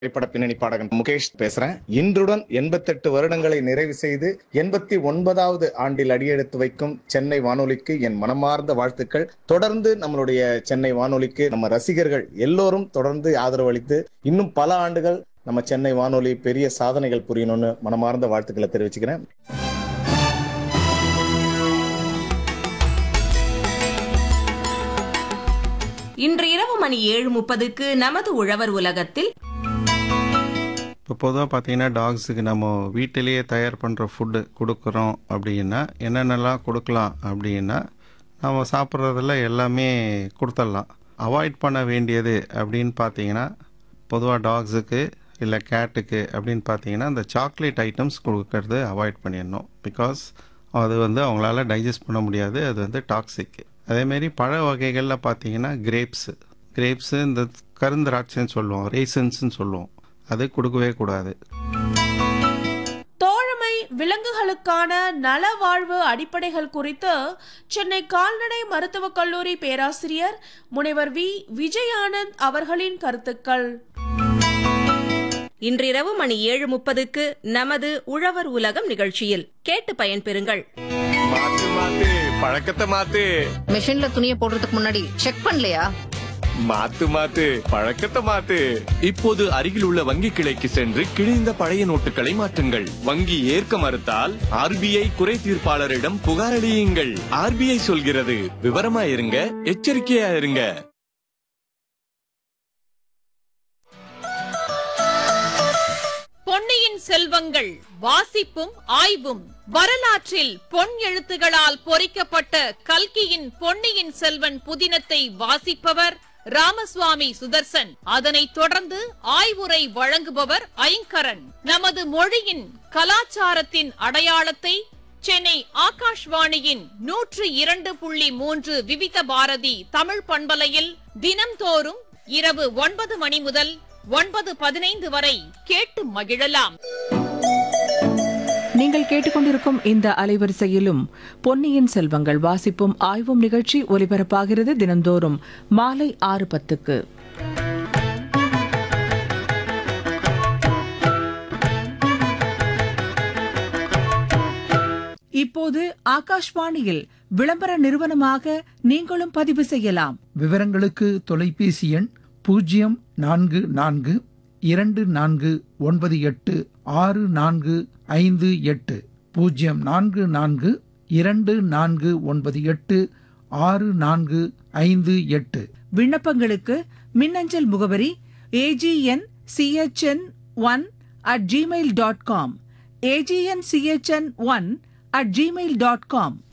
திரைப்பட பின்னணி பாடகன் முகேஷ் பேசுறேன் இன்றுடன் எண்பத்தெட்டு வருடங்களை நிறைவு செய்து எண்பத்தி ஒன்பதாவது ஆண்டில் அடியெடுத்து வைக்கும் சென்னை வானொலிக்கு என் மனமார்ந்த வாழ்த்துக்கள் தொடர்ந்து நம்மளுடைய சென்னை வானொலிக்கு நம்ம ரசிகர்கள் எல்லோரும் தொடர்ந்து ஆதரவு அளித்து இன்னும் பல ஆண்டுகள் நம்ம சென்னை வானொலி பெரிய சாதனைகள் புரியணும்னு மனமார்ந்த வாழ்த்துக்களை தெரிவிச்சுக்கிறேன் இன்று இரவு மணி ஏழு முப்பதுக்கு நமது உழவர் உலகத்தில் இப்போ பொதுவாக பார்த்தீங்கன்னா டாக்ஸுக்கு நம்ம வீட்டிலேயே தயார் பண்ணுற ஃபுட்டு கொடுக்குறோம் அப்படின்னா என்னென்னலாம் கொடுக்கலாம் அப்படின்னா நம்ம சாப்பிட்றதுல எல்லாமே கொடுத்துடலாம் அவாய்ட் பண்ண வேண்டியது அப்படின்னு பார்த்தீங்கன்னா பொதுவாக டாக்ஸுக்கு இல்லை கேட்டுக்கு அப்படின்னு பார்த்தீங்கன்னா அந்த சாக்லேட் ஐட்டம்ஸ் கொடுக்கறது அவாய்ட் பண்ணிடணும் பிகாஸ் அது வந்து அவங்களால டைஜஸ்ட் பண்ண முடியாது அது வந்து டாக்ஸிக் அதேமாரி பழ வகைகளில் பார்த்தீங்கன்னா கிரேப்ஸு கிரேப்ஸு இந்த கருந்திராட்சைன்னு சொல்லுவோம் ரேசன்ஸ்னு சொல்லுவோம் அது கொடுக்கவே கூடாது தோழமை விலங்குகளுக்கான நலவாழ்வு அடிப்படைகள் குறித்து சென்னை கால்நடை மருத்துவக் கல்லூரி பேராசிரியர் முனைவர் வி விஜயானந்த் அவர்களின் கருத்துக்கள் இன்றிரவு மணி ஏழு முப்பதுக்கு நமது உழவர் உலகம் நிகழ்ச்சியில் கேட்டு பயன்பெறுங்கள் மாத்து மாத்து பழக்கத்தை மாத்து மிஷின்ல துணியை போடுறதுக்கு முன்னாடி செக் பண்ணலையா மாத்து மாத்து பழக்கத்தை மாத்து இப்போது அருகில் உள்ள வங்கி கிளைக்கு சென்று கிழிந்த பழைய நோட்டுகளை மாற்றுங்கள் வங்கி ஏற்க மறுத்தால் ஆர்பிஐ குறை தீர்ப்பாளரிடம் புகாரளியுங்கள் ஆர்பிஐ சொல்கிறது விவரமா இருங்க எச்சரிக்கையா இருங்க பொன்னியின் செல்வங்கள் வாசிப்பும் ஆய்வும் வரலாற்றில் பொன் எழுத்துகளால் பொறிக்கப்பட்ட கல்கியின் பொன்னியின் செல்வன் புதினத்தை வாசிப்பவர் ராமசுவாமி சுதர்சன் அதனைத் தொடர்ந்து ஆய்வுரை வழங்குபவர் ஐங்கரன் நமது மொழியின் கலாச்சாரத்தின் அடையாளத்தை சென்னை ஆகாஷ்வாணியின் நூற்று இரண்டு புள்ளி மூன்று விவித பாரதி தமிழ் பண்பலையில் தினம்தோறும் இரவு ஒன்பது மணி முதல் ஒன்பது பதினைந்து வரை கேட்டு மகிழலாம் நீங்கள் கேட்டுக்கொண்டிருக்கும் இந்த அலைவரிசையிலும் பொன்னியின் செல்வங்கள் வாசிப்பும் ஆய்வும் நிகழ்ச்சி ஒலிபரப்பாகிறது தினந்தோறும் மாலை ஆறு பத்துக்கு இப்போது ஆகாஷ்வாணியில் விளம்பர நிறுவனமாக நீங்களும் பதிவு செய்யலாம் விவரங்களுக்கு தொலைபேசி எண் பூஜ்ஜியம் நான்கு நான்கு இரண்டு நான்கு ஒன்பது எட்டு ஆறு நான்கு ஐந்து எட்டு பூஜ்ஜியம் நான்கு நான்கு இரண்டு நான்கு ஒன்பது எட்டு ஆறு நான்கு ஐந்து எட்டு விண்ணப்பங்களுக்கு மின்னஞ்சல் முகவரி AGN CHN one at Gmail dot com AGN CHN one at Gmail dot com